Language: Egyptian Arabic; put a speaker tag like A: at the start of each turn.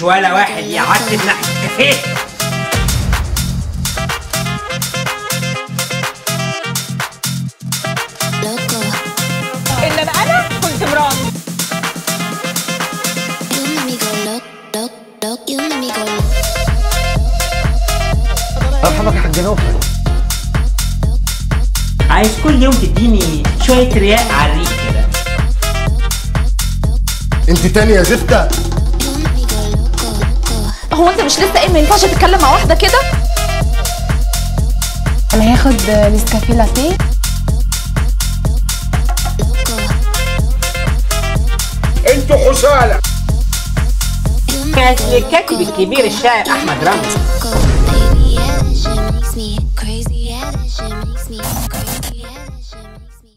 A: ولا واحد يعتب ناحية كافيه
B: انما انا كنت مراتي
C: مرحبا يا حاج نوفل
A: عايز كل يوم تديني شوية رياء على الريق كده
C: انت تاني يا زفته
D: هو انت مش لسه قايل ما ينفعش تتكلم مع واحده كده
E: انا هاخد نسكافيه لاتيه
C: انتوا حسالة
A: الكاتب الكبير الشاعر أحمد رمزي